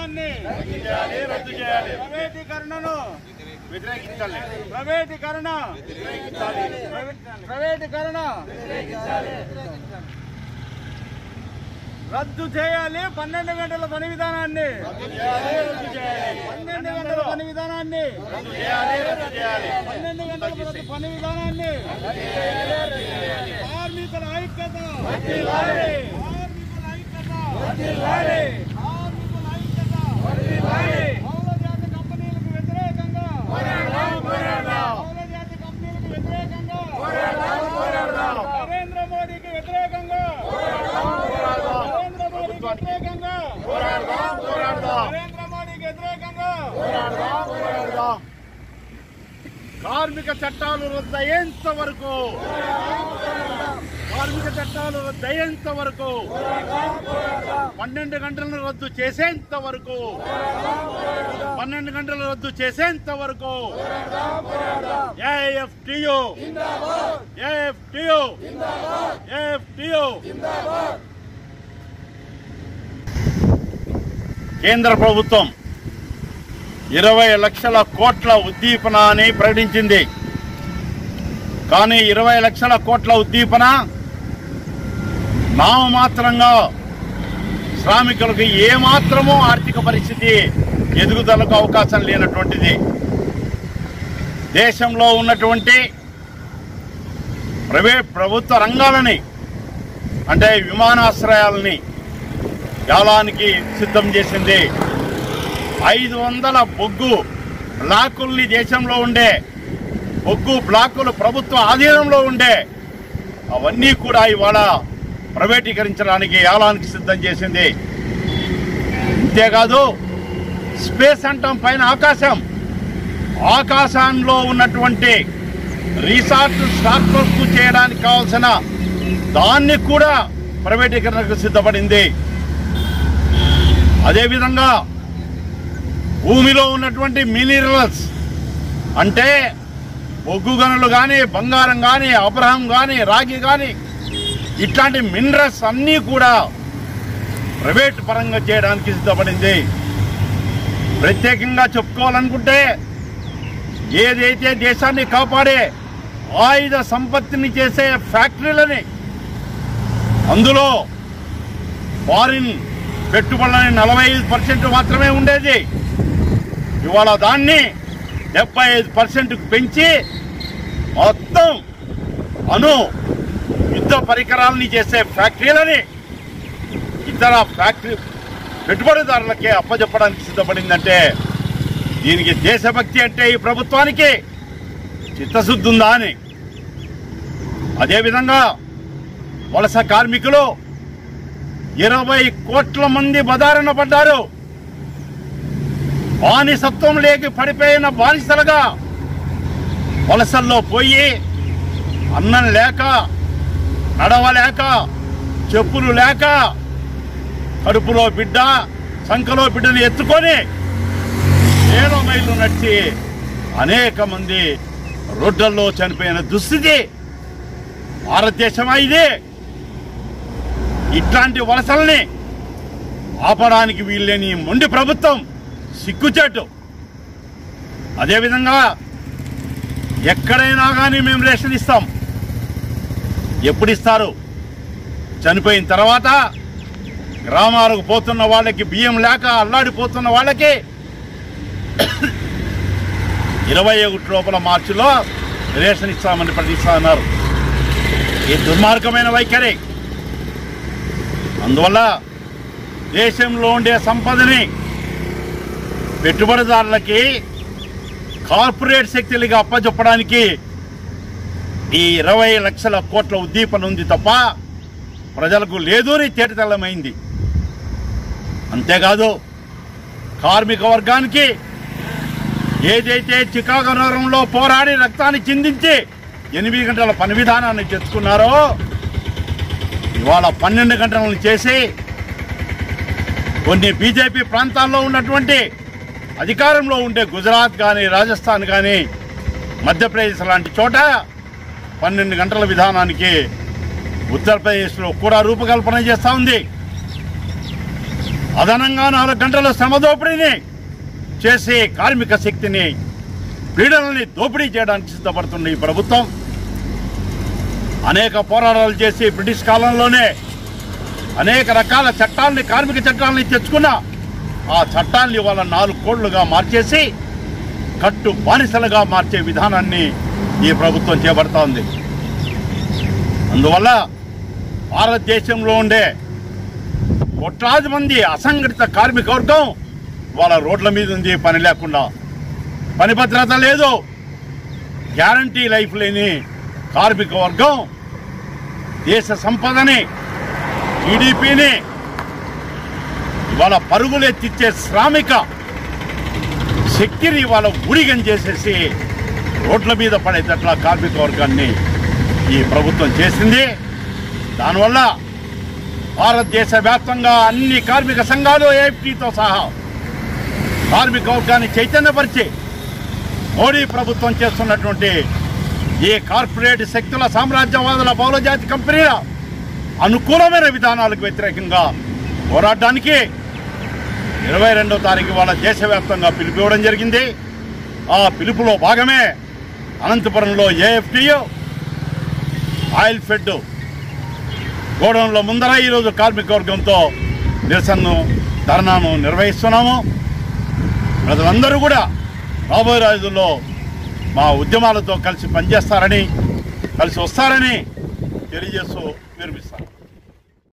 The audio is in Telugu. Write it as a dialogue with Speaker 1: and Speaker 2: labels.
Speaker 1: విధానాన్ని
Speaker 2: తగ్గించాలి రద్దు చేయాలి
Speaker 1: ప్రైవేటీకరణను
Speaker 2: వ్యతిరేకించాలి
Speaker 1: ప్రైవేటీకరణ ప్రైవేటీకరణ రద్దు చేయాలి పన్నెండు గంటల పని విధానాన్ని పన్నెండు గంటల పని విధానాన్ని
Speaker 2: చేయాలి రద్దు చేయాలి
Speaker 1: పన్నెండు గంటల ప్రతి పని విధానాన్ని కార్మికుల ఐక్యత కార్మికుల ఐక్యత కార్మికుల ఐక్యత పౌర జాతి కంపెనీలకు వ్యతిరేకంగా పౌర జాతి కంపెనీలకు వ్యతిరేకంగా నరేంద్ర మోడీకి వ్యతిరేకంగా నరేంద్ర మోడీకి వ్యతిరేకంగా నరేంద్ర మోడీకి వ్యతిరేకంగా
Speaker 2: కార్మిక చట్టాలు రద్దయ్యేంత వరకు కార్మిక చట్టాలు రద్దయ్యేంత వరకు పన్నెండు గంటలను రద్దు చేసేంత వరకు పన్నెండు గంటలు రద్దు చేసేంత వరకు ఏఎఫ్టియు ఏఎఫ్టియు ఏఎఫ్టియు కేంద్ర ప్రభుత్వం ఇరవై లక్షల కోట్ల ఉద్దీపన అని ప్రకటించింది కానీ ఇరవై లక్షల కోట్ల ఉద్దీపన నామమాత్రంగా శ్రామికులకు ఏమాత్రమూ ఆర్థిక పరిస్థితి ఎదుగుదలకు అవకాశం లేనటువంటిది దేశంలో ఉన్నటువంటి ప్రైవేట్ ప్రభుత్వ రంగాలని అంటే విమానాశ్రయాలని యాలానికి సిద్ధం చేసింది ఐదు వందల బొగ్గు బ్లాకుల్ని దేశంలో ఉండే బొగ్గు బ్లాకులు ప్రభుత్వ ఆధీనంలో ఉండే అవన్నీ కూడా ఇవాళ ప్రైవేటీకరించడానికి యాలానికి సిద్ధం చేసింది అంతేకాదు స్పేస్ అంటాం పైన ఆకాశం ఆకాశంలో ఉన్నటువంటి రీసార్ట్ స్టార్ట్అప్ చేయడానికి కావాల్సిన దాన్ని కూడా ప్రైవేటీకరణకు సిద్ధపడింది అదేవిధంగా భూమిలో ఉన్నటువంటి మినరల్స్ అంటే బొగ్గు గనులు కానీ బంగారం కానీ అబ్రహం కానీ రాగి కానీ ఇట్లాంటి మినరల్స్ అన్నీ కూడా ప్రైవేట్ పరంగా చేయడానికి సిద్ధపడింది ప్రత్యేకంగా చెప్పుకోవాలనుకుంటే ఏదైతే దేశాన్ని కాపాడే ఆయుధ సంపత్తిని చేసే ఫ్యాక్టరీలని అందులో ఫారిన్ పెట్టుబడులని నలభై ఐదు పర్సెంట్ మాత్రమే ఉండేది ఇవాళ దాన్ని డెబ్బై ఐదు పర్సెంట్కి పెంచి మొత్తం అను యుద్ధ పరికరాలని చేసే ఫ్యాక్టరీలని ఇతర ఫ్యాక్టరీ పెట్టుబడిదారులకే అప్పచెప్పడానికి సిద్ధపడిందంటే దీనికి దేశభక్తి అంటే ఈ ప్రభుత్వానికి చిత్తశుద్ధి ఉందా అని అదేవిధంగా వలస కార్మికులు ఇరవై కోట్ల మంది బదారణ పడ్డారు బానిసత్వం లేకి పడిపోయిన బానిసలుగా వలసల్లో పోయి అన్నం లేక నడవలేక చెప్పులు లేక కడుపులో బిడ్డ సంఖలో బిడ్డను ఎత్తుకొని వేల మైళ్ళు నడిచి అనేక మంది రోడ్లలో చనిపోయిన దుస్థితి భారతదేశమా ఇది ఇట్లాంటి వలసల్ని ఆపడానికి వీల్లేని మొండి ప్రభుత్వం సిగ్గుచేటు అదేవిధంగా ఎక్కడైనా కానీ మేము రేషన్ ఇస్తాం ఎప్పుడు ఇస్తారు చనిపోయిన తర్వాత గ్రామాలకు పోతున్న వాళ్ళకి బియ్యం లేక అల్లాడిపోతున్న వాళ్ళకి ఇరవై ఒకటి లోపల మార్చిలో రేషన్ ఇస్తామని ప్రకటిస్తా ఉన్నారు ఈ దుర్మార్గమైన వైఖరి అందువల్ల దేశంలో ఉండే సంపదని పెట్టుబడిదారులకి కార్పొరేట్ శక్తులుగా అప్పచెప్పడానికి ఈ ఇరవై లక్షల కోట్ల ఉద్దీపన ఉంది తప్ప ప్రజలకు లేదు అని తేటతెల్లమైంది అంతేకాదు కార్మిక వర్గానికి ఏదైతే చికాగో నగరంలో పోరాడి రక్తాన్ని చిందించి ఎనిమిది గంటల పని విధానాన్ని తెచ్చుకున్నారో ఇవాళ పన్నెండు గంటలను చేసి కొన్ని బీజేపీ ప్రాంతాల్లో ఉన్నటువంటి అధికారంలో ఉండే గుజరాత్ కానీ రాజస్థాన్ కానీ మధ్యప్రదేశ్ లాంటి చోట పన్నెండు గంటల విధానానికి ఉత్తరప్రదేశ్లో కూడా రూపకల్పన చేస్తూ ఉంది అదనంగా నాలుగు గంటల శ్రమ దోపిడీని చేసి కార్మిక శక్తిని పీడనల్ని దోపిడీ చేయడానికి సిద్ధపడుతుంది ఈ ప్రభుత్వం అనేక పోరాటాలు చేసి బ్రిటిష్ కాలంలోనే అనేక రకాల చట్టాలని కార్మిక చట్టాలని తెచ్చుకున్న ఆ చట్టాన్ని ఇవాళ నాలుగు కోళ్లుగా మార్చేసి కట్టు బానిసలుగా మార్చే విధానాన్ని ఈ ప్రభుత్వం చేపడుతోంది అందువల్ల భారతదేశంలో ఉండే కోట్లాది మంది అసంఘటిత కార్మిక వర్గం వాళ్ళ రోడ్ల మీద ఉంది పని లేకుండా పని భద్రత లేదు గ్యారంటీ లైఫ్ లేని కార్మిక వర్గం దేశ సంపదని టీడీపీని ఇవాళ పరుగులు ఎత్తిచ్చే శ్రామిక శక్తిని ఇవాళ ఊడిగం చేసేసి రోడ్ల మీద పడేటట్ల కార్మిక వర్గాన్ని ఈ ప్రభుత్వం చేసింది దానివల్ల భారతదేశ వ్యాప్తంగా అన్ని కార్మిక సంఘాలు ఏఎఫ్టీతో సహా కార్మిక వర్గాన్ని చైతన్యపరిచి మోడీ ప్రభుత్వం చేస్తున్నటువంటి ఈ కార్పొరేట్ శక్తుల సామ్రాజ్యవాదుల బహుళజాతి కంపెనీల అనుకూలమైన విధానాలకు వ్యతిరేకంగా పోరాడడానికి ఇరవై రెండో తారీఖు వాళ్ళ దేశవ్యాప్తంగా పిలుపు ఇవ్వడం జరిగింది ఆ పిలుపులో భాగమే అనంతపురంలో ఏఎఫ్టియు ఆయిల్ ఫెడ్ గోడౌన్ల ముందర ఈరోజు కార్మిక వర్గంతో నిరసనను ధర్నాను నిర్వహిస్తున్నాము ప్రజలందరూ కూడా రాబోయే రోజుల్లో మా ఉద్యమాలతో కలిసి పనిచేస్తారని కలిసి వస్తారని తెలియజేస్తూ